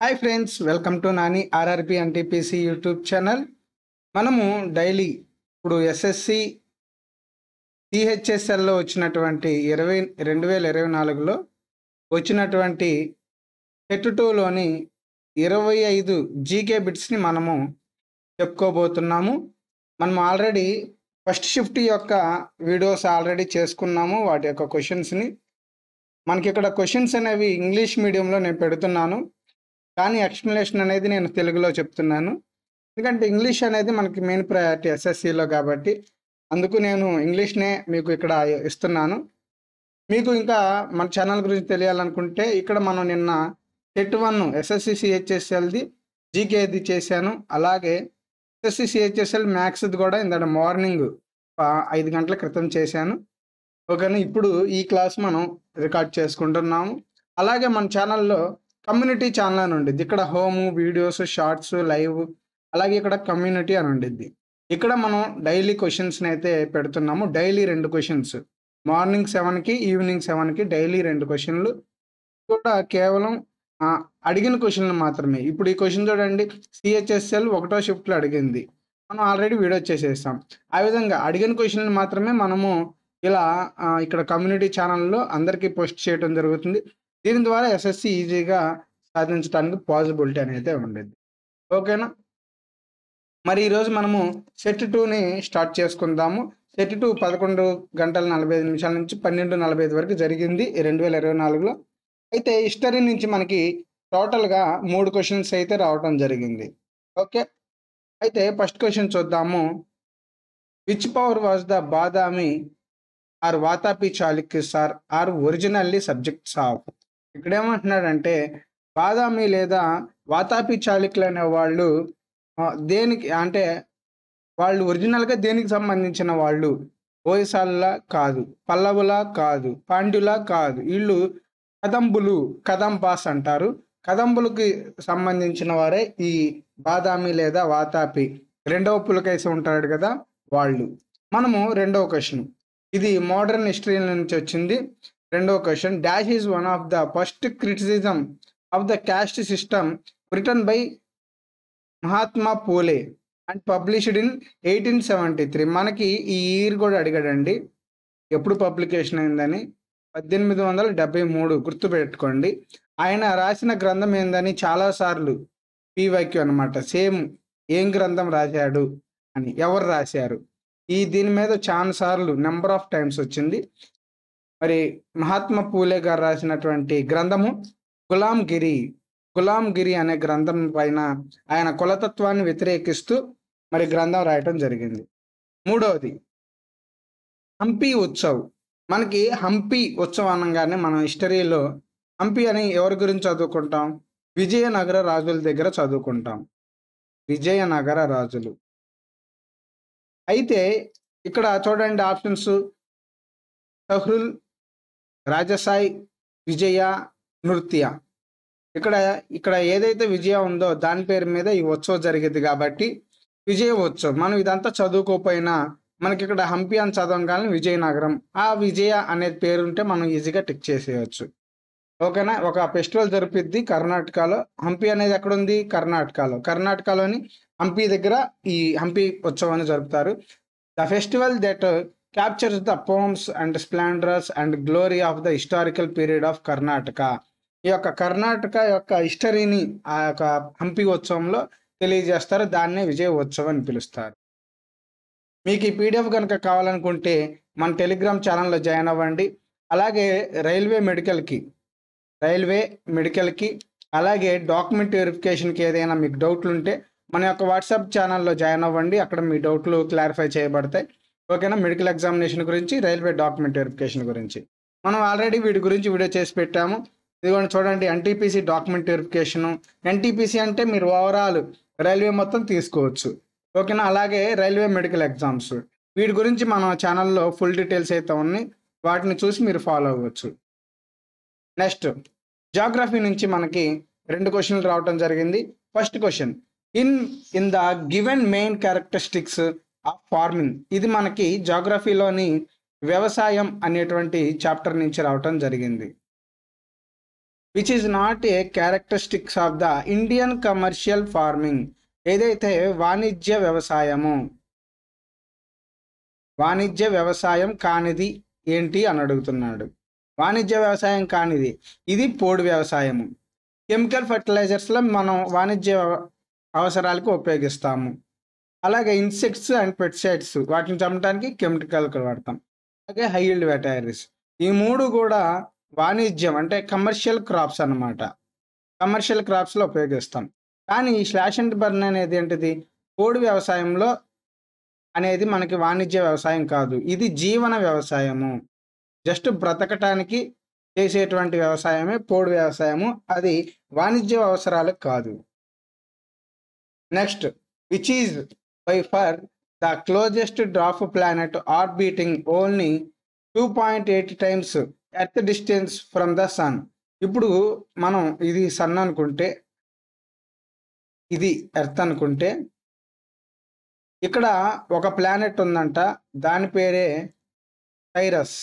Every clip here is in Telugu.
hi friends welcome to Nani RRB NTPC YouTube channel మనము డైలీ ఇప్పుడు ఎస్ఎస్సి సిహెచ్ఎస్ఎల్లో వచ్చినటువంటి ఇరవై రెండు వేల ఇరవై నాలుగులో వచ్చినటువంటి సెట్ టూలోని ఇరవై ఐదు జీకే బిట్స్ని మనము చెప్పుకోబోతున్నాము మనం ఆల్రెడీ ఫస్ట్ షిఫ్ట్ యొక్క వీడియోస్ ఆల్రెడీ చేసుకున్నాము వాటి యొక్క క్వశ్చన్స్ని మనకి ఇక్కడ క్వశ్చన్స్ అనేవి ఇంగ్లీష్ మీడియంలో నేను పెడుతున్నాను కానీ ఎక్స్ప్లెనేషన్ అనేది నేను తెలుగులో చెప్తున్నాను ఎందుకంటే ఇంగ్లీష్ అనేది మనకి మెయిన్ ప్రయారిటీ ఎస్ఎస్సిలో కాబట్టి అందుకు నేను ఇంగ్లీష్నే మీకు ఇక్కడ ఇస్తున్నాను మీకు ఇంకా మన ఛానల్ గురించి తెలియాలనుకుంటే ఇక్కడ మనం నిన్న సెట్ వన్ ఎస్ఎస్సి సిహెచ్ఎస్ఎల్ది జీకేది చేశాను అలాగే ఎస్ఎస్సి సిహెచ్ఎస్ఎల్ మ్యాథ్స్ది కూడా ఇందాక మార్నింగ్ ఐదు గంటల క్రితం చేశాను ఓకేనా ఇప్పుడు ఈ క్లాస్ మనం రికార్డ్ చేసుకుంటున్నాము అలాగే మన ఛానల్లో కమ్యూనిటీ ఛానల్ అని ఉండిద్ది ఇక్కడ హోమ్ వీడియోస్ షార్ట్స్ లైవ్ అలాగే ఇక్కడ కమ్యూనిటీ అని ఉండిద్ది ఇక్కడ మనం డైలీ క్వశ్చన్స్ని అయితే పెడుతున్నాము డైలీ రెండు క్వశ్చన్స్ మార్నింగ్ సెవెన్కి ఈవినింగ్ సెవెన్కి డైలీ రెండు క్వశ్చన్లు కూడా కేవలం ఆ, అడిగిన క్వశ్చన్లు మాత్రమే ఇప్పుడు ఈ క్వశ్చన్ చూడండి సిహెచ్ఎస్ఎల్ ఒకటో షిఫ్ట్లో అడిగింది మనం ఆల్రెడీ వీడియో చేసేస్తాం ఆ విధంగా అడిగిన క్వశ్చన్లు మాత్రమే మనము ఇలా ఆ, ఇక్కడ కమ్యూనిటీ ఛానల్లో అందరికీ పోస్ట్ చేయడం జరుగుతుంది దీని ద్వారా ఎస్ఎస్సి ఈజీగా సాధించడానికి పాసిబిలిటీ అనేది ఉండేది ఓకేనా మరి ఈరోజు మనము సెట్ టూని స్టార్ట్ చేసుకుందాము సెట్ టూ పదకొండు గంటల నలభై ఐదు నిమిషాల నుంచి పన్నెండు నలభై ఐదు వరకు జరిగింది రెండు వేల ఇరవై నాలుగులో అయితే హిస్టరీ నుంచి మనకి టోటల్గా మూడు క్వశ్చన్స్ అయితే రావడం జరిగింది ఓకే అయితే ఫస్ట్ క్వశ్చన్ చూద్దాము which power was the Badami or Vatapi Chalukya sir or originally subjects of ఇక్కడ ఏమంటున్నాడంటే బాదామి లేదా వాతాపి చాళుక్యులు అనే వాళ్ళు ఆ, దేనికి అంటే వాళ్ళు ఒరిజినల్గా దేనికి సంబంధించిన వాళ్ళు ఓయసాల కాదు పల్లవుల కాదు పాండ్యుల కాదు వీళ్ళు కదంబులు కదంబాస్ అంటారు కదంబులకి సంబంధించిన వారే ఈ బాదామి లేదా వాతాపి రెండవ పులకేసి ఉంటాడు కదా వాళ్ళు మనము రెండవ క్వశ్చన్ ఇది మోడర్న్ హిస్టరీ నుంచి వచ్చింది రెండవ question dash is one of the first criticism of the caste system written by Mahatma Phule and published in eighteen seventy three మనకి ఈ ఇయర్ కూడా అడిగాడండి ఎప్పుడు పబ్లికేషన్ అయిందని పద్దెనిమిది వందల డెబ్బై మూడు గుర్తుపెట్టుకోండి ఆయన రాసిన గ్రంథం ఏందని చాలాసార్లు పీవైక్యూ అనమాట సేమ్ ఏం గ్రంథం రాశాడు అని ఎవరు రాశారు ఈ దీని మీద చాలా సార్లు నెంబర్ ఆఫ్ టైమ్స్ వచ్చింది మరి మహాత్మా పూలే గారు రాసినటువంటి గ్రంథము గులాం గిరి గులాం గిరి అనే గ్రంథం పైన ఆయన కులతత్వాన్ని వ్యతిరేకిస్తూ మరి గ్రంథం రాయటం జరిగింది మూడవది హంపి ఉత్సవ్ మనకి హంపి ఉత్సవం అనగానే మనం హిస్టరీలో హంపి అని ఎవరి గురించి చదువుకుంటాం విజయనగర రాజుల దగ్గర చదువుకుంటాం విజయనగర రాజులు అయితే ఇక్కడ చూడండి ఆప్షన్స్ సహ్రుల్ రాజసాయి విజయ నృత్య ఇక్కడ ఇక్కడ ఏదైతే విజయ ఉందో దాని పేరు మీద ఈ ఉత్సవం జరిగింది కాబట్టి విజయ ఉత్సవం మనం ఇదంతా చదువుకోపోయినా మనకి ఇక్కడ హంపి అని చదవగానే విజయనగరం ఆ విజయ అనే పేరు ఉంటే మనం ఈజీగా టిక్ చేసేయచ్చు ఓకేనా ఒక ఫెస్టివల్ జరుపుద్ది కర్ణాటకలో హంపి అనేది ఎక్కడ ఉంది కర్ణాటకలో కర్ణాటకలోని హంపి దగ్గర ఈ హంపి ఉత్సవాన్ని జరుపుతారు the festival that captures the pomps and splendours and glory of the historical period of Karnataka ఈ యొక్క కర్ణాటక యొక్క హిస్టరీని ఆ యొక్క హంపి ఉత్సవంలో తెలియజేస్తారు దాన్నే విజయ ఉత్సవం అని పిలుస్తారు మీకు ఈ పీడిఎఫ్ కనుక కావాలనుకుంటే మన టెలిగ్రామ్ ఛానల్లో జాయిన్ అవ్వండి అలాగే రైల్వే మెడికల్కి రైల్వే మెడికల్కి అలాగే డాక్యుమెంట్ వెరిఫికేషన్కి ఏదైనా మీకు డౌట్లు ఉంటే మన యొక్క వాట్సాప్ ఛానల్లో జాయిన్ అవ్వండి అక్కడ మీ డౌట్లు క్లారిఫై చేయబడతాయి ఓకేనా మెడికల్ ఎగ్జామినేషన్ గురించి రైల్వే డాక్యుమెంట్ వెరిఫికేషన్ గురించి మనం ఆల్రెడీ వీటి గురించి వీడియో చేసి పెట్టాము ఇదిగోండి చూడండి ఎన్టీపీసీ డాక్యుమెంట్ వెరిఫికేషను ఎన్టీపీసీ అంటే మీరు ఓవరాల్ రైల్వే మొత్తం తీసుకోవచ్చు ఓకేనా అలాగే రైల్వే మెడికల్ ఎగ్జామ్స్ వీటి గురించి మన ఛానల్లో ఫుల్ డీటెయిల్స్ అయితే ఉన్నాయి వాటిని చూసి మీరు ఫాలో అవ్వచ్చు నెక్స్ట్ జాగ్రఫీ నుంచి మనకి రెండు క్వశ్చన్లు రావటం జరిగింది first question in in the given main characteristics of farming ఇది మనకి జాగ్రఫీలోని వ్యవసాయం అనేటువంటి చాప్టర్ నుంచి రావటం జరిగింది which is not a characteristics of the Indian commercial farming ఏదైతే వాణిజ్య వ్యవసాయము వాణిజ్య వ్యవసాయం కానిది ఏంటి అని అడుగుతున్నాడు వాణిజ్య వ్యవసాయం కానిది ఇది పోడు వ్యవసాయము కెమికల్ ఫర్టిలైజర్స్లో మనం వాణిజ్య అవసరాలకు ఉపయోగిస్తాము అలాగే ఇన్సెక్ట్స్ అండ్ పెస్టిసైడ్స్ వాటిని చంపడానికి కెమికల్ వాడతాం అలాగే హైల్డ్ వెటైరీస్ ఈ మూడు కూడా వాణిజ్యం అంటే కమర్షియల్ క్రాప్స్ అన్నమాట కమర్షియల్ క్రాప్స్లో ఉపయోగిస్తాం కానీ ఈ స్లాష్ అండ్ బర్న్ అనేది ఏంటిది పోడు వ్యవసాయంలో అనేది మనకి వాణిజ్య వ్యవసాయం కాదు ఇది జీవన వ్యవసాయము జస్ట్ బ్రతకటానికి చేసేటువంటి వ్యవసాయమే పోడు వ్యవసాయము అది వాణిజ్య అవసరాలకు కాదు next which is by far the closest drop planet orbiting only two point eight times earth distance from the sun ఇప్పుడు మనం ఇది సన్ అనుకుంటే ఇది ఎర్త్ అనుకుంటే ఇక్కడ ఒక ప్లానెట్ ఉందంట దాని పేరే సైరస్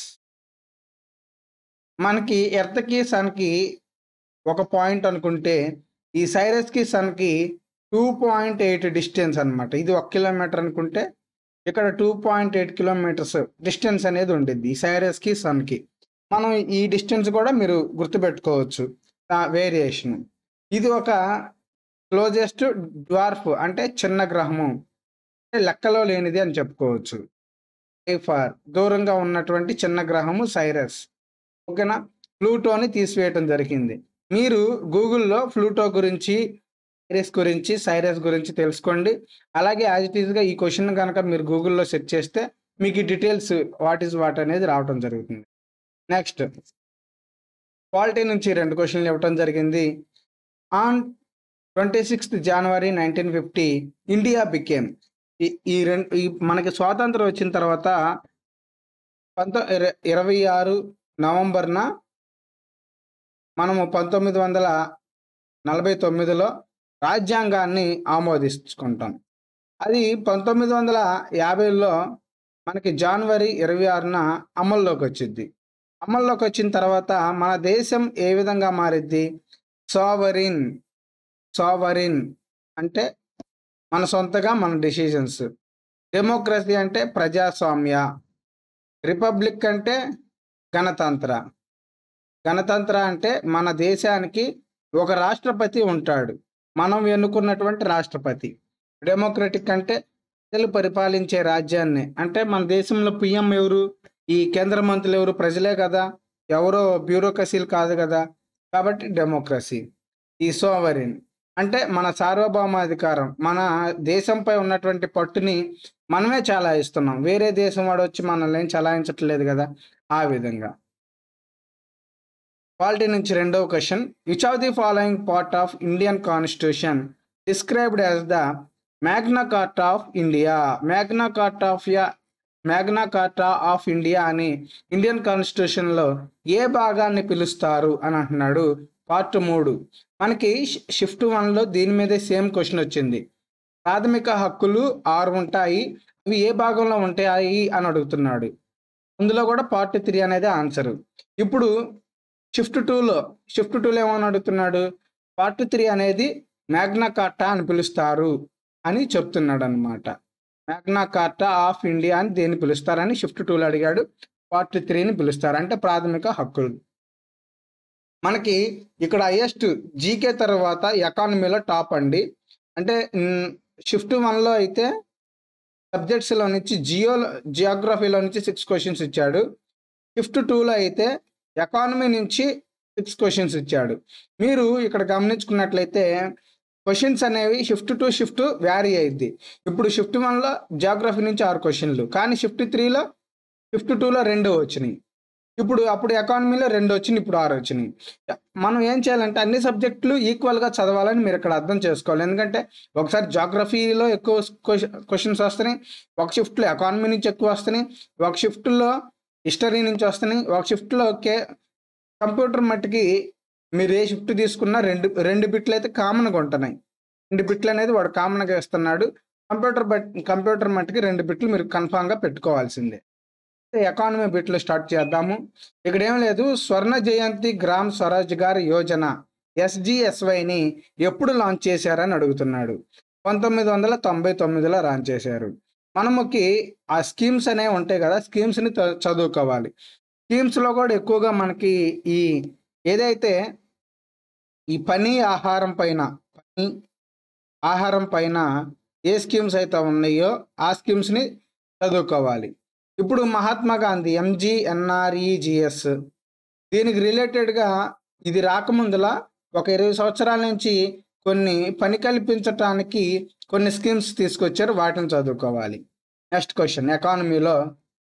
మనకి ఎర్త్కి సన్కి ఒక పాయింట్ అనుకుంటే ఈ సైరస్కి సన్కి టూ పాయింట్ ఎయిట్ డిస్టెన్స్ అనమాట ఇది ఒక కిలోమీటర్ అనుకుంటే ఇక్కడ two point eight kilometres distance అనేది ఉండిద్ది ఈ సైరస్కి సన్కి మనం ఈ డిస్టెన్స్ కూడా మీరు గుర్తుపెట్టుకోవచ్చు వేరియేషన్ ఇది ఒక క్లోజెస్ట్ డ్వార్ఫ్ అంటే చిన్న గ్రహము లెక్కలో లేనిది అని చెప్పుకోవచ్చు ఫార్ దూరంగా ఉన్నటువంటి చిన్న గ్రహము సైరస్ ఓకేనా ప్లూటోని తీసివేయటం జరిగింది మీరు గూగుల్లో ఫ్లూటో గురించి సైరస్ గురించి సైరస్ గురించి తెలుసుకోండి అలాగే యాజ్ ఇట్ ఈస్గా ఈ క్వశ్చన్ కనుక మీరు గూగుల్లో సెర్చ్ చేస్తే మీకు ఈ డీటెయిల్స్ వాట్ ఈస్ వాట్ అనేది రావటం జరుగుతుంది నెక్స్ట్ క్వాలిటీ నుంచి రెండు క్వశ్చన్లు ఇవ్వటం జరిగింది on twenty sixth January nineteen fifty India became ఈ రెండు ఈ మనకి స్వాతంత్రం వచ్చిన తర్వాత పంతొ ఇర- ఇరవై ఆరు నవంబర్న మనము పంతొమ్మిది వందల నలభై తొమ్మిదిలో రాజ్యాంగాన్ని ఆమోదించుకుంటాం అది పంతొమ్మిది వందల యాభైలో మనకి జనవరి ఇరవై ఆరున అమల్లోకి వచ్చింది అమల్లోకి వచ్చిన తర్వాత మన దేశం ఏ విధంగా మారిద్ది సావరిన్ సావరిన్ అంటే మన సొంతగా మన డిసిజన్స్ డెమోక్రసీ అంటే ప్రజాస్వామ్య రిపబ్లిక్ అంటే గణతంత్ర గణతంత్ర అంటే మన దేశానికి ఒక రాష్ట్రపతి ఉంటాడు మనం ఎన్నుకున్నటువంటి రాష్ట్రపతి డెమోక్రటిక్ అంటే ప్రజలు పరిపాలించే రాజ్యాన్ని అంటే మన దేశంలో పిఎం ఎవరు ఈ కేంద్ర మంత్రులు ఎవరు ప్రజలే కదా ఎవరో బ్యూరోక్రసీలు కాదు కదా కాబట్టి డెమోక్రసీ ఈ సోవరిన్ అంటే మన సార్వభౌమాధికారం మన దేశంపై ఉన్నటువంటి పట్టుని మనమే చలాయిస్తున్నాం వేరే దేశం వాడు వచ్చి మనల్ని ఏం చలాయించట్లేదు కదా ఆ విధంగా క్వాలిటీ నుంచి రెండవ question which of the following part of Indian constitution described as the Magna Carta of India Magna Carta of యా మ్యాగ్నా కార్టా ఆఫ్ ఇండియా అని ఇండియన్ కాన్స్టిట్యూషన్లో ఏ భాగాన్ని పిలుస్తారు అని అంటున్నాడు పార్ట్ మూడు మనకి షిఫ్ట్ వన్లో దీని మీదే సేమ్ క్వశ్చన్ వచ్చింది ప్రాథమిక హక్కులు ఆరు ఉంటాయి అవి ఏ భాగంలో ఉంటాయి అని అడుగుతున్నాడు అందులో కూడా పార్ట్ త్రీ అనేది ఆన్సర్ ఇప్పుడు షిఫ్ట్ టూలో షిఫ్ట్ టూలో ఏమని అడుగుతున్నాడు పార్ట్ త్రీ అనేది మ్యాగ్నా కార్టా అని పిలుస్తారు అని చెప్తున్నాడు అనమాట మ్యాగ్నా కార్టా ఆఫ్ ఇండియా అని దేన్ని పిలుస్తారని షిఫ్ట్ టూలో అడిగాడు పార్ట్ త్రీని పిలుస్తారు అంటే ప్రాథమిక హక్కులు మనకి ఇక్కడ హైయెస్ట్ జీకే తర్వాత ఎకానమీలో టాప్ అండి అంటే షిఫ్ట్ వన్లో అయితే సబ్జెక్ట్స్లో నుంచి జియో జియోగ్రఫీలో నుంచి సిక్స్ క్వశ్చన్స్ ఇచ్చాడు షిఫ్ట్ టూలో అయితే ఎకానమీ నుంచి సిక్స్ క్వశ్చన్స్ ఇచ్చాడు మీరు ఇక్కడ గమనించుకున్నట్లయితే క్వశ్చన్స్ అనేవి షిఫ్ట్ టు షిఫ్ట్ వ్యారీ అయింది ఇప్పుడు షిఫ్ట్ వన్లో జియోగ్రఫీ నుంచి ఆరు క్వశ్చన్లు కానీ షిఫ్ట్ త్రీలో షిఫ్ట్ టూలో రెండు వచ్చినాయి ఇప్పుడు అప్పుడు ఎకానమీలో రెండు వచ్చినాయి ఇప్పుడు ఆరు వచ్చినాయి మనం ఏం చేయాలంటే అన్ని సబ్జెక్టులు ఈక్వల్గా చదవాలని మీరు ఇక్కడ అర్థం చేసుకోవాలి ఎందుకంటే ఒకసారి జాగ్రఫీలో ఎక్కువ క్వశ్చన్స్ వస్తున్నాయి ఒక షిఫ్ట్లో ఎకానమీ నుంచి ఎక్కువ వస్తున్నాయి ఒక షిఫ్ట్లో హిస్టరీ నుంచి వస్తున్నాయి ఒక షిఫ్ట్లో కే కంప్యూటర్ మట్టికి మీరు ఏ షిఫ్ట్ తీసుకున్నా రెండు రెండు బిట్లు అయితే కామన్గా ఉంటున్నాయి రెండు బిట్లు అనేది వాడు కామన్గా ఇస్తున్నాడు కంప్యూటర్ బట్ కంప్యూటర్ మట్టికి రెండు బిట్లు మీరు కన్ఫామ్గా పెట్టుకోవాల్సిందే ఎకానమీ బిట్లు స్టార్ట్ చేద్దాము ఇక్కడ ఏం లేదు స్వర్ణ జయంతి గ్రామ్ స్వరోజ్గార్ యోజన ఎస్జిఎస్వైని ఎప్పుడు లాంచ్ చేశారని అడుగుతున్నాడు పంతొమ్మిది వందల తొంభై తొమ్మిదిలో లాంచ్ చేశారు మనముకి ఆ స్కీమ్స్ అనేవి ఉంటాయి కదా స్కీమ్స్ని చ- చదువుకోవాలి స్కీమ్స్లో కూడా ఎక్కువగా మనకి ఈ ఏదైతే ఈ పని ఆహారం పైన పని ఆహారం పైన ఏ స్కీమ్స్ అయితే ఉన్నాయో ఆ స్కీమ్స్ని చదువుకోవాలి ఇప్పుడు మహాత్మా గాంధీ ఎంజిఎన్ఆర్ఈజిఎస్ దీనికి రిలేటెడ్గా ఇది రాకముందులా ఒక ఇరవై సంవత్సరాల నుంచి కొన్ని పని కల్పించటానికి కొన్ని స్కీమ్స్ తీసుకొచ్చారు వాటిని చదువుకోవాలి నెక్స్ట్ క్వశ్చన్ ఎకానమీలో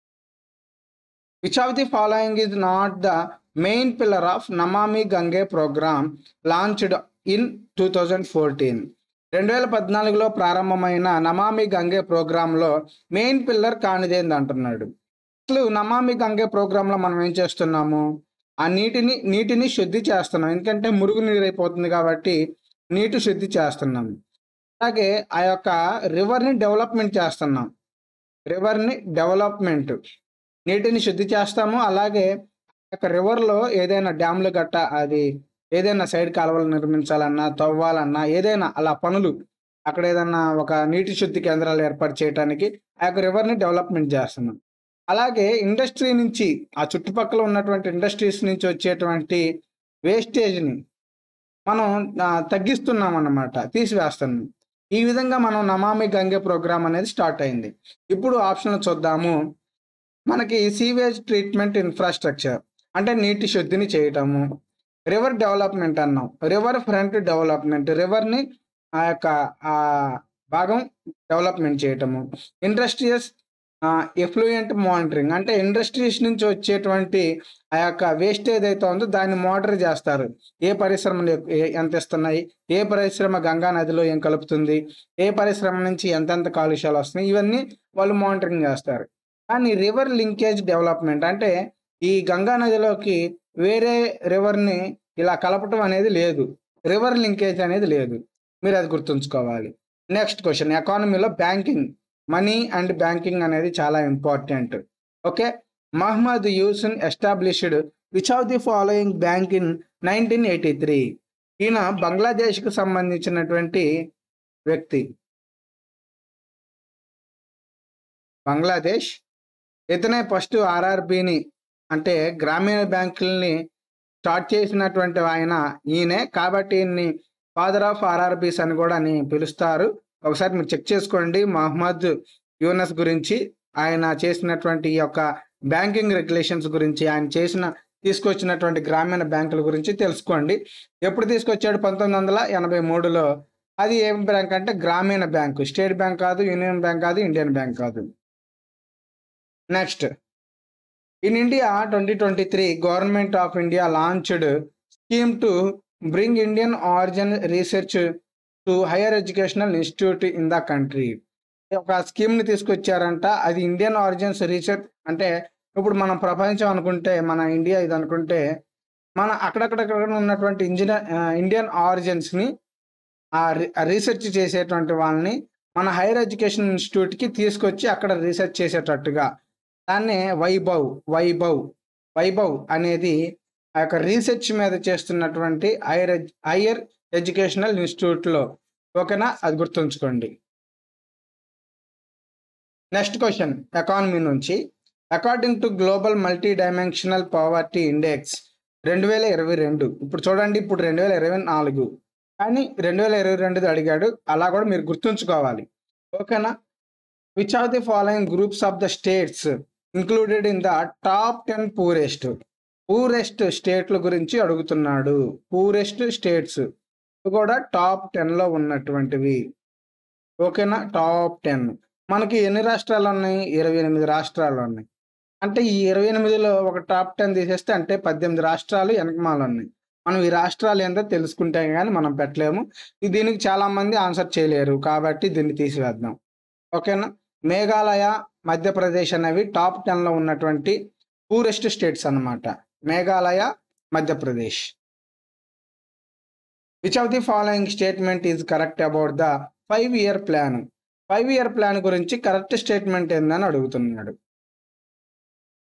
which of the following is not the main pillar of Namami Gange programme launched in two thousand fourteen రెండు వేల పద్నాలుగులో ప్రారంభమైన నమామి గంగే ప్రోగ్రాంలో మెయిన్ పిల్లర్ కానిదేంది అంటున్నాడు అసలు నమామి గంగే ప్రోగ్రాంలో మనం ఏం చేస్తున్నాము ఆ నీటిని నీటిని శుద్ధి చేస్తున్నాం ఎందుకంటే మురుగు నీరు అయిపోతుంది కాబట్టి నీటి శుద్ధి చేస్తున్నాం అలాగే ఆ యొక్క రివర్ని డెవలప్మెంట్ చేస్తున్నాం రివర్ని డెవలప్మెంట్ నీటిని శుద్ధి చేస్తాము అలాగే ఆ యొక్క రివర్లో ఏదైనా డ్యామ్లు గట్ట అది ఏదైనా సైడ్ కాలువలు నిర్మించాలన్నా తవ్వాలన్నా ఏదైనా అలా పనులు అక్కడ ఏదైనా ఒక నీటి శుద్ధి కేంద్రాలు ఏర్పాటు చేయడానికి ఆ యొక్క రివర్ని డెవలప్మెంట్ చేస్తున్నాం అలాగే ఇండస్ట్రీ నుంచి ఆ చుట్టుపక్కల ఉన్నటువంటి ఇండస్ట్రీస్ నుంచి వచ్చేటువంటి వేస్టేజ్ని మనం ఆ, తగ్గిస్తున్నాం అన్నమాట తీసివేస్తున్నాం ఈ విధంగా మనం నమామి గంగే ప్రోగ్రామ్ అనేది స్టార్ట్ అయింది ఇప్పుడు ఆప్షన్ చూద్దాము మనకి సీవేజ్ ట్రీట్మెంట్ ఇన్ఫ్రాస్ట్రక్చర్ అంటే నీటి శుద్ధిని చేయటము రివర్ డెవలప్మెంట్ అన్నాం రివర్ ఫ్రంట్ డెవలప్మెంట్ రివర్ని ఆ యొక్క ఆ భాగం డెవలప్మెంట్ చేయటము ఇండస్ట్రియస్ ఎఫ్లూయెంట్ మానిటరింగ్ అంటే ఇండస్ట్రీస్ నుంచి వచ్చేటువంటి ఆ యొక్క వేస్ట్ ఏదైతే ఉందో దాన్ని మానిటర్ చేస్తారు ఏ పరిశ్రమలు ఎక్- ఏ- ఎంత ఇస్తున్నాయి ఏ పరిశ్రమ గంగా నదిలో ఏం కలుపుతుంది ఏ పరిశ్రమ నుంచి ఎంతెంత కాలుష్యాలు వస్తున్నాయి ఇవన్నీ వాళ్ళు మానిటరింగ్ చేస్తారు కానీ రివర్ లింకేజ్ డెవలప్మెంట్ అంటే ఈ గంగా నదిలోకి వేరే రివర్ని ఇలా కలపటం అనేది లేదు రివర్ లింకేజ్ అనేది లేదు మీరు అది గుర్తుంచుకోవాలి నెక్స్ట్ క్వశ్చన్ ఎకానమీలో బ్యాంకింగ్ మనీ అండ్ బ్యాంకింగ్ అనేది చాలా ఇంపార్టెంట్ ఓకే మహమ్మద్ యూసన్ established which of the following bank in nineteen eighty three ఈయన బంగ్లాదేశ్కు సంబంధించినటువంటి వ్యక్తి బంగ్లాదేశ్ ఇతనే ఫస్ట్ ఆర్ఆర్బిని అంటే గ్రామీణ బ్యాంకుల్ని స్టార్ట్ చేసినటువంటి ఆయన ఈయనే కాబట్టి ఈయన్ని ఫాదర్ ఆఫ్ ఆర్ఆర్బిస్ అని కూడా అని పిలుస్తారు ఒకసారి మీరు చెక్ చేసుకోండి మహమ్మద్ యూనస్ గురించి ఆయన చేసినటువంటి ఈ యొక్క బ్యాంకింగ్ రెగ్యులేషన్స్ గురించి ఆయన చేసిన తీసుకొచ్చినటువంటి గ్రామీణ బ్యాంకుల గురించి తెలుసుకోండి ఎప్పుడు తీసుకొచ్చాడు పంతొమ్మిది వందల ఎనభై మూడులో అది ఏం బ్యాంక్ అంటే గ్రామీణ బ్యాంకు స్టేట్ బ్యాంక్ కాదు యూనియన్ బ్యాంక్ కాదు ఇండియన్ బ్యాంక్ కాదు next in India twenty twenty three government of India launched scheme to bring Indian origin research to higher educational institute in the country ఒక స్కీమ్ ని తీసుకొచ్చారంట అది ఇండియన్ ఆరిజిన్స్ రీసెర్చ్ అంటే ఇప్పుడు మనం ప్రపంచం అనుకుంటే మన ఇండియా ఇది అనుకుంటే మన అక్కడక్కడక్కడ ఉన్నటువంటి ఇంజినియర్ ఇండియన్ ఆరిజిన్స్ ని ఆ రి- ఆ రీసెర్చ్ చేసేటువంటి వాళ్ళని మన హైయర్ ఎడ్యుకేషన్ ఇన్స్టిట్యూట్ కి తీసుకొచ్చి అక్కడ రీసెర్చ్ చేసేటట్టుగా దాన్నే వైభవ్ వైభవ్ వైభవ్ అనేది ఆ యొక్క రీసెర్చ్ మీద చేస్తున్నటువంటి హైయర్ ఎడ్- హైయర్ ఎడ్యుకేషనల్ ఇన్స్టిట్యూట్లో ఓకేనా అది గుర్తుంచుకోండి నెక్స్ట్ క్వశ్చన్ ఎకానమీ నుంచి according to global multi dimensional poverty index రెండు వేల ఇరవై రెండు ఇప్పుడు చూడండి ఇప్పుడు రెండు వేల ఇరవై నాలుగు కానీ రెండు వేల ఇరవై రెండుది అడిగాడు అలా కూడా మీరు గుర్తుంచుకోవాలి ఓకేనా which of the following groups of the states included in the top ten poorest poorest స్టేట్ల గురించి అడుగుతున్నాడు పూరెస్ట్ స్టేట్స్ కూడా టాప్ టెన్లో ఉన్నటువంటివి ఓకేనా టాప్ టెన్ మనకి ఎన్ని రాష్ట్రాలు ఉన్నాయి ఇరవై ఎనిమిది రాష్ట్రాలు ఉన్నాయి అంటే ఈ ఇరవై ఎనిమిదిలో ఒక టాప్ టెన్ తీసేస్తే అంటే పద్దెనిమిది రాష్ట్రాలు వెనకమాల ఉన్నాయి మనం ఈ రాష్ట్రాలు ఏంటో తెలుసుకుంటే కానీ మనం పెట్టలేము ఈ దీనికి చాలా మంది ఆన్సర్ చేయలేరు కాబట్టి దీన్ని తీసివేద్దాం ఓకేనా మేఘాలయ మధ్యప్రదేశ్ అనేవి టాప్ టెన్లో ఉన్నటువంటి పూరెస్ట్ స్టేట్స్ అన్నమాట Meghalaya Madhya Pradesh which of the following statement is correct about the five year plan five year plan గురించి కరెక్ట్ స్టేట్మెంట్ ఏందని అడుగుతున్నాడు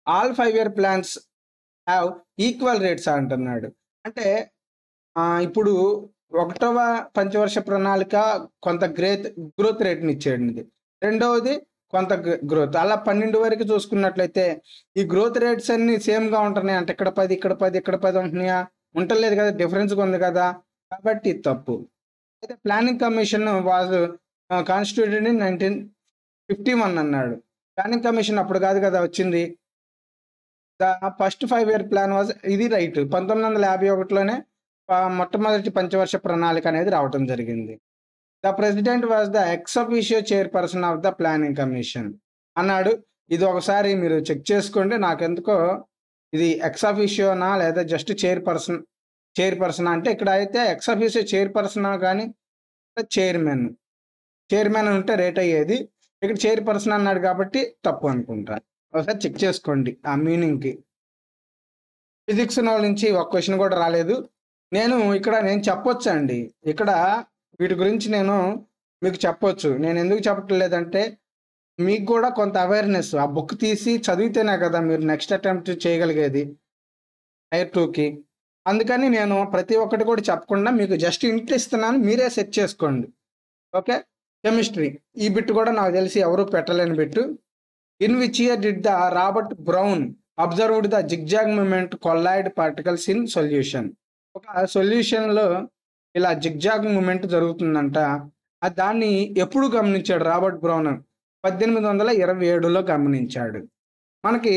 all five year plans have equal rates అంటున్నాడు అంటే ఆ, ఇప్పుడు ఒకటవ పంచవర్ష ప్రణాళిక కొంత గ్రేత్ గ్రోత్ రేట్ని ఇచ్చేయండి రెండవది కొంత గ్రోత్ అలా పన్నెండు వరకు చూసుకున్నట్లయితే ఈ గ్రోత్ రేట్స్ అన్ని సేమ్ గా ఉంటున్నాయి అంటే ఇక్కడ పది ఇక్కడ పది ఇక్కడ పది ఉంటున్నాయా ఉండలేదు కదా డిఫరెన్స్ ఉంది కదా కాబట్టి ఇది తప్పు అయితే planning commission was constituted in nineteen fifty one అన్నాడు ప్లానింగ్ కమిషన్ అప్పుడు కాదు కదా వచ్చింది the first five year plan was ఇది రైట్ పంతొమ్మిది వందల యాభై ఒకటిలోనే ఆ, మొట్టమొదటి పంచవర్ష ప్రణాళిక అనేది రావటం జరిగింది the president was the ex officio chairperson of the planning commission అన్నాడు ఇది ఒకసారి మీరు చెక్ చేసుకోండి నాకెందుకో ఇది ఎక్స్ అఫీషియోనా లేదా జస్ట్ చైర్పర్సన్ చైర్పర్సన్ అంటే ఇక్కడ అయితే ఎక్స్ అఫీషియో చైర్పర్సన్ కానీ చైర్మన్ చైర్మన్ ఉంటే రేట్ అయ్యేది ఇక్కడ చైర్పర్సన్ అన్నాడు కాబట్టి తప్పు అనుకుంటా ఒకసారి చెక్ చేసుకోండి ఆ మీనింగ్కి ఫిజిక్స్ నుంచి ఒక క్వశ్చన్ కూడా రాలేదు నేను ఇక్కడ నేను చెప్పొచ్చు అండి ఇక్కడ వీటి గురించి నేను మీకు చెప్పొచ్చు నేను ఎందుకు చెప్పటం లేదంటే మీకు కూడా కొంత అవేర్నెస్ ఆ బుక్ తీసి చదివితేనే కదా మీరు నెక్స్ట్ అటెంప్ట్ చేయగలిగేది టైర్ టూకి అందుకని నేను ప్రతి ఒక్కటి కూడా చెప్పకుండా మీకు జస్ట్ ఇంట్ ఇస్తున్నాను మీరే సెట్ చేసుకోండి ఓకే కెమిస్ట్రీ ఈ బిట్ కూడా నాకు తెలిసి ఎవరు పెట్టలేని bit in which year did the Robert Brown observed the zigzag movement colloid particles in solution ఒక సొల్యూషన్ లో ఇలా జిగ్జాగ్ మూమెంట్ జరుగుతుందంట ఆ దాన్ని ఎప్పుడు గమనించాడు రాబర్ట్ బ్రౌన్ పద్దెనిమిది వందల ఇరవై ఏడులో గమనించాడు మనకి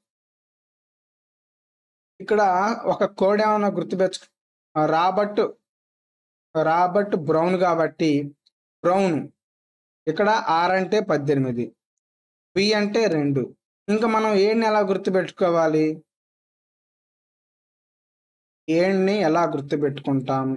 ఇక్కడ ఒక కోడ్ ఏమైనా గుర్తుపెచ్చు రాబర్ట్ రాబర్ట్ బ్రౌన్ కాబట్టి బ్రౌన్ ఇక్కడ ఆర్ అంటే పద్దెనిమిది బి అంటే రెండు ఇంకా మనం ఏడ్ని ఎలా గుర్తుపెట్టుకోవాలి ఏడ్ని ఎలా గుర్తుపెట్టుకుంటాం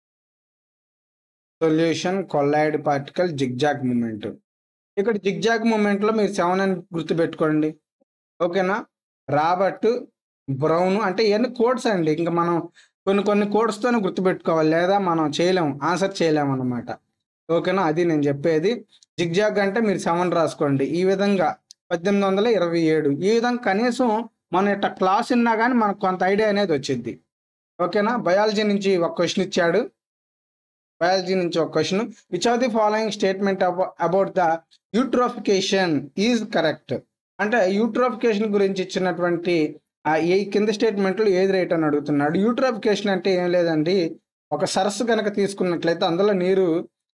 solution colloid particle zigzag movement ఇక్కడ జిగ్జాగ్ మూమెంట్ లో మీరు సెవెన్ అని గుర్తుపెట్టుకోండి ఓకేనా రాబర్ట్ బ్రౌన్ అంటే ఇవన్నీ కోడ్స్ అండి ఇంకా మనం కొన్ని కొన్ని కోడ్స్ తోనే గుర్తుపెట్టుకోవాలి లేదా మనం చేయలేం ఆన్సర్ చేయలేం అన్నమాట ఓకేనా అది నేను చెప్పేది జిగ్జాగ్ అంటే మీరు సెవెన్ రాసుకోండి ఈ విధంగా పద్దెనిమిది వందల ఇరవై ఏడు ఈ విధంగా కనీసం మన ఇట్లా క్లాస్ ఉన్నా కానీ మనకు కొంత ఐడియా అనేది వచ్చింది ఓకేనా బయాలజీ నుంచి ఒక క్వశ్చన్ ఇచ్చాడు బయాలజీ నుంచి ఒక question which of the following statement about the eutrophication is correct అంటే యూట్రోఫికేషన్ గురించి ఇచ్చినటువంటి ఆ ఈ కింద స్టేట్మెంట్లు ఏది రైట్ అని అడుగుతున్నాడు యూట్రోఫికేషన్ అంటే ఏం లేదండి ఒక సరస్సు కనుక తీసుకున్నట్లయితే అందులో నీరు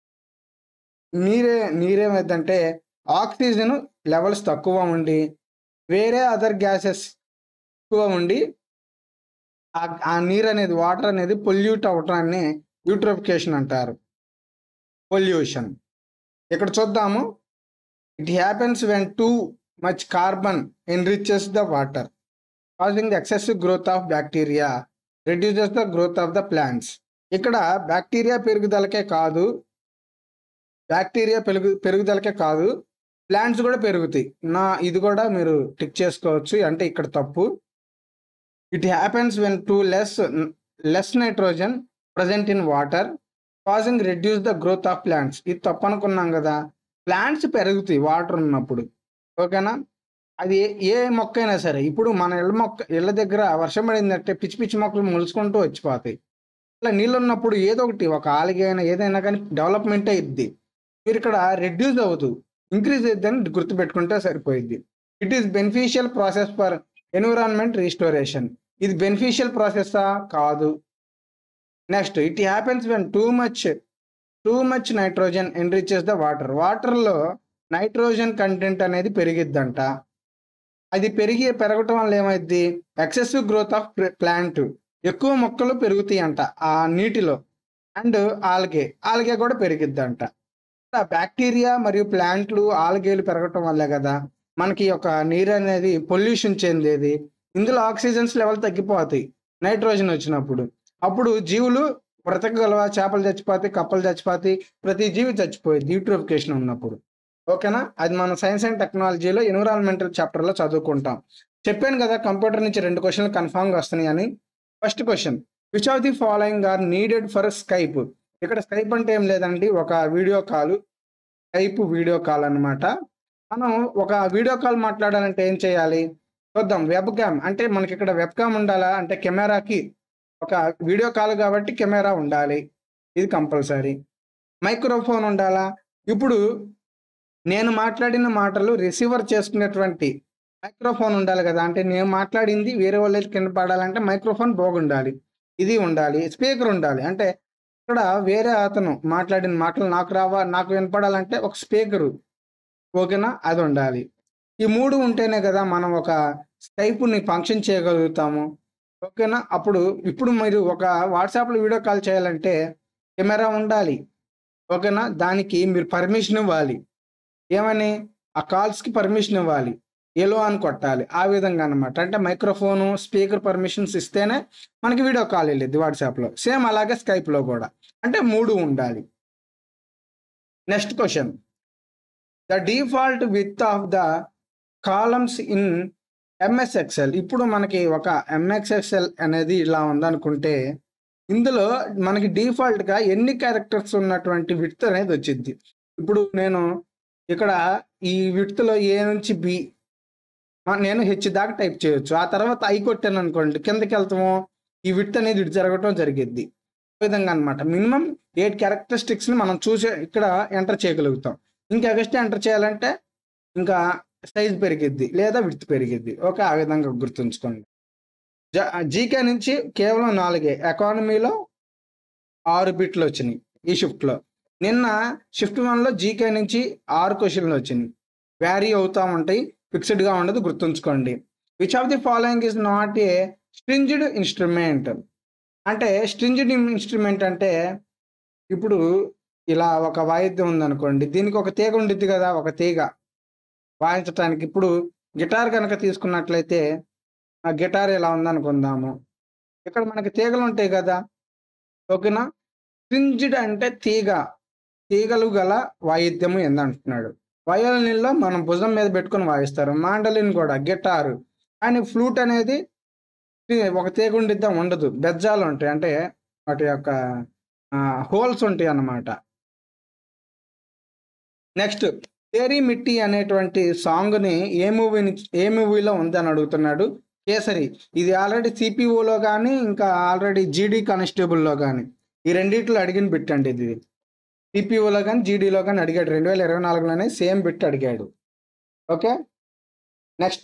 నీరే నీరేమైందంటే ఆక్సిజన్ లెవెల్స్ తక్కువ ఉండి వేరే అదర్ గ్యాసెస్ ఎక్కువ ఉండి ఆ- ఆ నీరు అనేది వాటర్ అనేది పొల్యూట్ అవటాన్ని యూట్రోఫికేషన్ అంటారు పొల్యూషన్ ఇక్కడ చూద్దాము it happens when too much carbon enriches the water causing the excessive growth of bacteria reduces the growth of the plants ఇక్కడ బ్యాక్టీరియా పెరుగుదలకే కాదు బ్యాక్టీరియా పెరుగు పెరుగుదలకే కాదు ప్లాంట్స్ కూడా పెరుగుతాయి నా ఇది కూడా మీరు టిక్ చేసుకోవచ్చు అంటే ఇక్కడ తప్పు it happens when too less less nitrogen present in water causing reduce the growth of plants ఇది తప్పు అనుకున్నాం కదా ప్లాంట్స్ పెరుగుతాయి వాటర్ ఉన్నప్పుడు ఓకేనా అది ఏ- ఏ మొక్క అయినా సరే ఇప్పుడు మన ఇళ్ళ మొక్క ఇళ్ళ దగ్గర వర్షం పడిందంటే పిచ్చి పిచ్చి మొక్కలు మొలుచుకుంటూ వచ్చిపోతాయి ఇట్లా నీళ్ళు ఉన్నప్పుడు ఏదో ఒకటి ఒక ఆలిగ అయినా ఏదైనా కానీ డెవలప్మెంట్ అయ్యిద్ది మీరు ఇక్కడ రెడ్యూస్ అవ్వదు ఇంక్రీజ్ అయ్యిద్దని గుర్తుపెట్టుకుంటే సరిపోయిద్ది it is beneficial process for environment restoration ఇది బెనిఫిషియల్ ప్రాసెస్సా కాదు next it happens when too much too much nitrogen enriches the water వాటర్లో నైట్రోజన్ కంటెంట్ అనేది పెరిగిద్దంట అది పెరిగి పెరగటం వల్ల ఏమైద్ది ఎక్సెసివ్ గ్రోత్ ఆఫ్ ప్లాంట్ ఎక్కువ మొక్కలు పెరుగుతాయి అంట ఆ నీటిలో అండ్ ఆల్గే ఆల్గే కూడా పెరిగిద్దంట బ్యాక్టీరియా మరియు ప్లాంట్లు ఆల్గేలు పెరగటం వల్లే కదా మనకి ఒక నీరు అనేది పొల్యూషన్ చెందేది ఇందులో ఆక్సిజన్స్ లెవెల్ తగ్గిపోతాయి నైట్రోజన్ వచ్చినప్పుడు అప్పుడు జీవులు బ్రతకగలవా చేపలు చచ్చిపోతాయి కప్పలు చచ్చిపోతాయి ప్రతి జీవి చచ్చిపోయింది యూట్రోఫికేషన్ ఉన్నప్పుడు ఓకేనా అది మన సైన్స్ అండ్ టెక్నాలజీలో ఎన్విరాన్మెంటల్ చాప్టర్లో చదువుకుంటాం చెప్పాను కదా కంప్యూటర్ నుంచి రెండు క్వశ్చన్లు కన్ఫామ్గా వస్తున్నాయి అని first question which of the following are needed for Skype ఇక్కడ స్కైప్ అంటే ఏం లేదండి ఒక video call Skype video call అన్నమాట మనం ఒక వీడియో కాల్ మాట్లాడాలంటే ఏం చేయాలి చూద్దాం వెబ్ క్యామ్ అంటే మనకి ఇక్కడ వెబ్ క్యామ్ ఉండాలా అంటే కెమెరాకి ఒక వీడియో కాల్ కాబట్టి కెమెరా ఉండాలి ఇది కంపల్సరీ మైక్రోఫోన్ ఉండాలా ఇప్పుడు నేను మాట్లాడిన మాటలు రిసీవర్ చేసుకునేటువంటి మైక్రోఫోన్ ఉండాలి కదా అంటే నేను మాట్లాడింది వేరే వాళ్ళకి కింద పడాలంటే మైక్రోఫోన్ బాగుండాలి ఇది ఉండాలి స్పీకర్ ఉండాలి అంటే ఇక్కడ వేరే అతను మాట్లాడిన మాటలు నాకు రావా నాకు వినపడాలంటే ఒక స్పీకరు ఓకేనా అది ఉండాలి ఈ మూడు ఉంటేనే కదా మనం ఒక స్కైప్ని ఫంక్షన్ చేయగలుగుతాము ఓకేనా అప్పుడు ఇప్పుడు మీరు ఒక వాట్సాప్లో వీడియో కాల్ చేయాలంటే కెమెరా ఉండాలి ఓకేనా దానికి మీరు పర్మిషన్ ఇవ్వాలి ఏమని ఆ కాల్స్కి పర్మిషన్ ఇవ్వాలి ఎలో అని కొట్టాలి ఆ విధంగా అనమాట అంటే మైక్రోఫోను స్పీకర్ పర్మిషన్స్ ఇస్తేనే మనకి వీడియో కాల్ వెళ్ళింది వాట్సాప్లో సేమ్ అలాగే స్కైప్లో కూడా అంటే మూడు ఉండాలి next question the default width of the columns in MS Excel ఇప్పుడు మనకి ఒక ఎంఎక్స్ ఎక్సెల్ అనేది ఇలా ఉందనుకుంటే ఇందులో మనకి డిఫాల్ట్గా ఎన్ని క్యారెక్టర్స్ ఉన్నటువంటి విడ్త్ అనేది వచ్చింది ఇప్పుడు నేను ఇక్కడ ఈ విడ్త్లో ఏ నుంచి బి నేను హెచ్ దాకా టైప్ చేయొచ్చు ఆ తర్వాత ఐ కొట్టాను అనుకోండి కిందకి వెళ్తాము ఈ విడ్త్ అనేది ఇటు జరగటం జరిగిద్ది ఆ విధంగా అనమాట మినిమం ఎయిట్ క్యారెక్టరిస్టిక్స్ని మనం చూసే ఇక్కడ ఎంటర్ చేయగలుగుతాం ఇంకా ఎగస్ట్ ఎంటర్ చేయాలంటే ఇంకా సైజ్ పెరిగిద్ది లేదా విడ్త్ పెరిగిద్ది ఓకే ఆ విధంగా గుర్తుంచుకోండి జీకే నుంచి కేవలం నాలుగే ఎకానమీలో ఆరు బిట్లు వచ్చినాయి ఈ షిఫ్ట్లో నిన్న షిఫ్ట్ వన్లో జీకే నుంచి ఆరు క్వశ్చన్లు వచ్చినాయి వ్యారీ అవుతూ ఉంటాయి ఫిక్స్డ్గా ఉండదు గుర్తుంచుకోండి which of the following is not a stringed instrument అంటే స్ట్రింజ్డ్ ఇన్స్ట్రుమెంట్ అంటే ఇప్పుడు ఇలా ఒక వాయిద్యం ఉందనుకోండి దీనికి ఒక తీగ ఉండిద్ది కదా ఒక తీగ వాయించడానికి ఇప్పుడు గిటార్ కనుక తీసుకున్నట్లయితే ఆ గిటార్ ఎలా ఉందనుకుందాము ఇక్కడ మనకి తీగలు ఉంటాయి కదా ఓకేనా స్ట్రింజ్డ్ అంటే తీగ తీగలు గల వాయిద్యము ఎందంటున్నాడు వయోలిన్లో మనం భుజం మీద పెట్టుకొని వాయిస్తారు మాండలిన్ కూడా గిటారు కానీ ఫ్లూట్ అనేది ఒక తీగ ఉండిద్దా ఉండదు బెజ్జాలు ఉంటాయి అంటే వాటి యొక్క హోల్స్ ఉంటాయి అన్నమాట నెక్స్ట్ తేరీ మిట్టి అనేటువంటి సాంగ్ని ఏ మూవీ ఏ మూవీలో ఉందని అడుగుతున్నాడు కేసరి ఇది ఆల్రెడీ సిపిఓలో కానీ ఇంకా ఆల్రెడీ జీడీ కానిస్టేబుల్లో కానీ ఈ రెండిట్లో అడిగిన బిట్ అండి ఇది సిపిఓలో కానీ జీడీలో కానీ అడిగాడు రెండు వేల ఇరవై నాలుగులోనే సేమ్ బిట్ అడిగాడు ఓకే నెక్స్ట్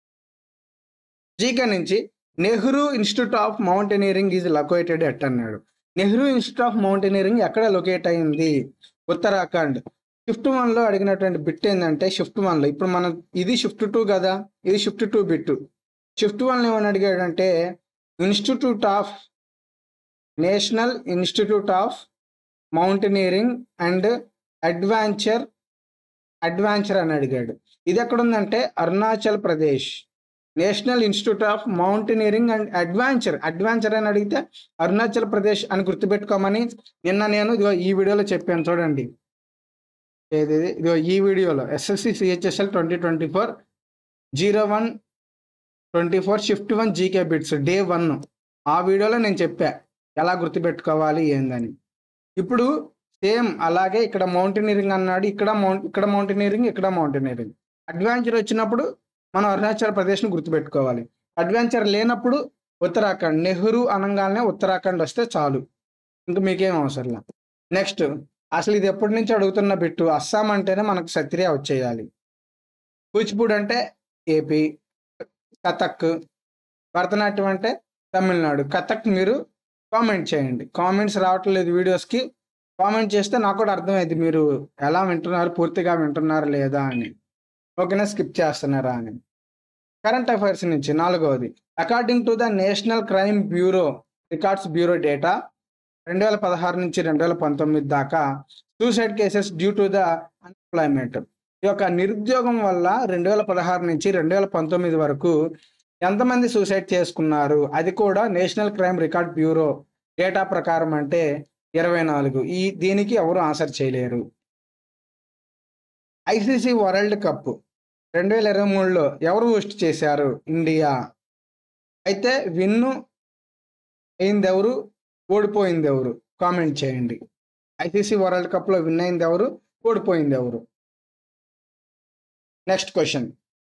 జీకే నుంచి Nehru Institute of Mountaineering is located at అన్నాడు నెహ్రూ ఇన్స్టిట్యూట్ ఆఫ్ మౌంటైనీరింగ్ ఎక్కడ లొకేట్ అయింది ఉత్తరాఖండ్ షిఫ్ట్ వన్లో అడిగినటువంటి బిట్ ఏంటంటే షిఫ్ట్ వన్లో ఇప్పుడు మనం ఇది షిఫ్ట్ టూ కదా ఇది షిఫ్ట్ టూ బిట్ షిఫ్ట్ వన్లో ఏమని అడిగాడంటే Institute of National Institute of Mountaineering and adventure adventure అని అడిగాడు ఇది ఎక్కడుందంటే Arunachal Pradesh National Institute of Mountaineering and adventure adventure అని అడిగితే అరుణాచల్ ప్రదేశ్ అని గుర్తుపెట్టుకోమని నిన్న నేను ఇదిగో ఈ వీడియోలో చెప్పాను చూడండి ఏది ఇదిగో ఈ వీడియోలో SSC CHSL twenty twenty four zero one twenty four shift one GK bits day one ఆ వీడియోలో నేను చెప్పా ఎలా గుర్తుపెట్టుకోవాలి ఏందని ఇప్పుడు సేమ్ అలాగే ఇక్కడ మౌంటైనీరింగ్ అన్నాడు ఇక్కడ మౌంట్ ఇక్కడ మౌంటైనీరింగ్ ఇక్కడ మౌంటైనీరింగ్ అడ్వాంచర్ వచ్చినప్పుడు మనం అరుణాచల్ ప్రదేశ్ని గుర్తుపెట్టుకోవాలి అడ్వెంచర్ లేనప్పుడు ఉత్తరాఖండ్ నెహ్రూ అనగానే ఉత్తరాఖండ్ వస్తే చాలు ఇంక మీకేం అవసరం నెక్స్ట్ అసలు ఇది ఎప్పటి నుంచి అడుగుతున్న బిట్టు అస్సాం అంటేనే మనకు సత్రియా వచ్చేయాలి కూచిపూడి అంటే ఏపీ కథక్ భరతనాట్యం అంటే తమిళనాడు కథక్ మీరు కామెంట్ చేయండి కామెంట్స్ రావట్లేదు వీడియోస్కి కామెంట్ చేస్తే నాకు కూడా అర్థమైంది మీరు ఎలా వింటున్నారు పూర్తిగా వింటున్నారా లేదా అని ఓకేనా స్కిప్ చేస్తున్నారా అని కరెంట్ అఫైర్స్ నుంచి నాలుగవది according to the National Crime Bureau Records Bureau data రెండు వేల పదహారు నుంచి రెండు వేల పంతొమ్మిది దాకా suicide cases due to the unemployment ఈ యొక్క నిరుద్యోగం వల్ల రెండు వేల పదహారు నుంచి రెండు వేల పంతొమ్మిది వరకు ఎంతమంది సూసైడ్ చేసుకున్నారు అది కూడా National Crime Record Bureau data ప్రకారం అంటే ఇరవై నాలుగు ఈ దీనికి ఎవరు ఆన్సర్ చేయలేరు ఐసీసీ వరల్డ్ కప్ రెండు వేల ఇరవై మూడులో ఎవరు హోస్ట్ చేశారు ఇండియా అయితే విన్ను అయింది ఎవరు ఓడిపోయింది ఎవరు కామెంట్ చేయండి ఐసీసీ వరల్డ్ కప్లో విన్ అయింది ఎవరు ఓడిపోయింది ఎవరు next question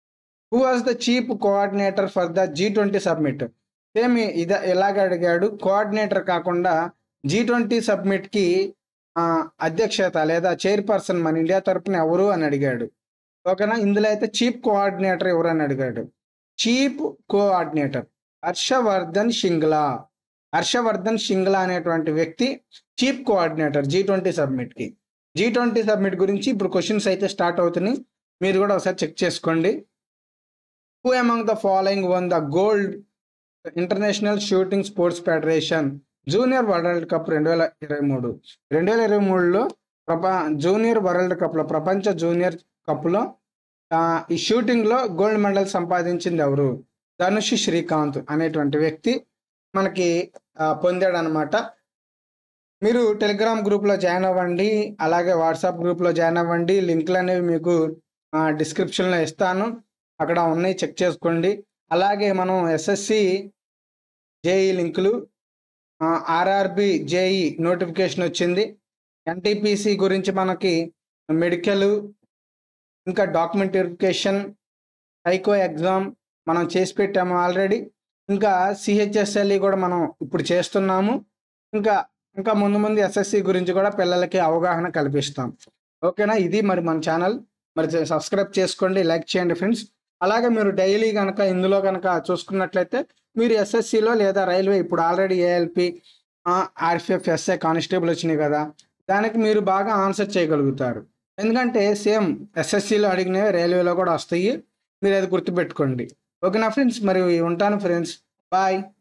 who was the chief coordinator for the G twenty summit same ఇద ఎలాగ అడిగాడు కోఆర్డినేటర్ కాకుండా జీ ట్వంటీ సబ్మిట్కి అధ్యక్షత లేదా చైర్పర్సన్ మన ఇండియా తరపున ఎవరు అని అడిగాడు ఓకేనా ఇందులో అయితే చీఫ్ కోఆర్డినేటర్ ఎవరు అని అడిగాడు చీఫ్ కోఆర్డినేటర్ హర్షవర్ధన్ షింగ్లా హర్షవర్ధన్ షింగ్లా అనేటువంటి వ్యక్తి చీఫ్ కోఆర్డినేటర్ జీ ట్వంటీ సబ్మిట్కి జీ ట్వంటీ సబ్మిట్ గురించి ఇప్పుడు క్వశ్చన్స్ అయితే స్టార్ట్ అవుతున్నాయి మీరు కూడా ఒకసారి చెక్ చేసుకోండి who among the following won the gold International Shooting Sports Federation Junior World Cup రెండు వేల ఇరవై మూడు రెండు వేల ఇరవై మూడులో ప్రప జూనియర్ వరల్డ్ కప్లో ప్రపంచ జూనియర్ కప్లో ఈ షూటింగ్లో గోల్డ్ మెడల్ సంపాదించింది ఎవరు ధనుష్ శ్రీకాంత్ అనేటువంటి వ్యక్తి మనకి పొందాడు అనమాట మీరు టెలిగ్రామ్ గ్రూప్లో జాయిన్ అవ్వండి అలాగే వాట్సాప్ గ్రూప్లో జాయిన్ అవ్వండి లింకులు అనేవి మీకు డిస్క్రిప్షన్లో ఇస్తాను అక్కడ ఉన్నాయి చెక్ చేసుకోండి అలాగే మనం ఎస్ఎస్సి జేఈ లింకులు ఆర్ఆర్బి జేఈ నోటిఫికేషన్ వచ్చింది ఎన్టీపీసీ గురించి మనకి మెడికల్ ఇంకా డాక్యుమెంట్ వెరిఫికేషన్ హైకో ఎగ్జామ్ మనం చేసి పెట్టాము ఆల్రెడీ ఇంకా సిహెచ్ఎస్ఎల్ఈ కూడా మనం ఇప్పుడు చేస్తున్నాము ఇంకా ఇంకా ముందు ముందు ఎస్ఎస్సి గురించి కూడా పిల్లలకి అవగాహన కల్పిస్తాం ఓకేనా ఇది మరి మన ఛానల్ మరి సబ్స్క్రైబ్ చేసుకోండి లైక్ చేయండి ఫ్రెండ్స్ అలాగే మీరు డైలీ కనుక ఇందులో కనుక చూసుకున్నట్లయితే మీరు ఎస్ఎస్సిలో లేదా రైల్వే ఇప్పుడు already ALP RPF SI constable వచ్చినాయి కదా దానికి మీరు బాగా ఆన్సర్ చేయగలుగుతారు ఎందుకంటే సేమ్ ఎస్ఎస్సిలో అడిగినవి రైల్వేలో కూడా వస్తాయి మీరు అది గుర్తుపెట్టుకోండి ఓకేనా ఫ్రెండ్స్ మరి ఉంటాను ఫ్రెండ్స్ బాయ్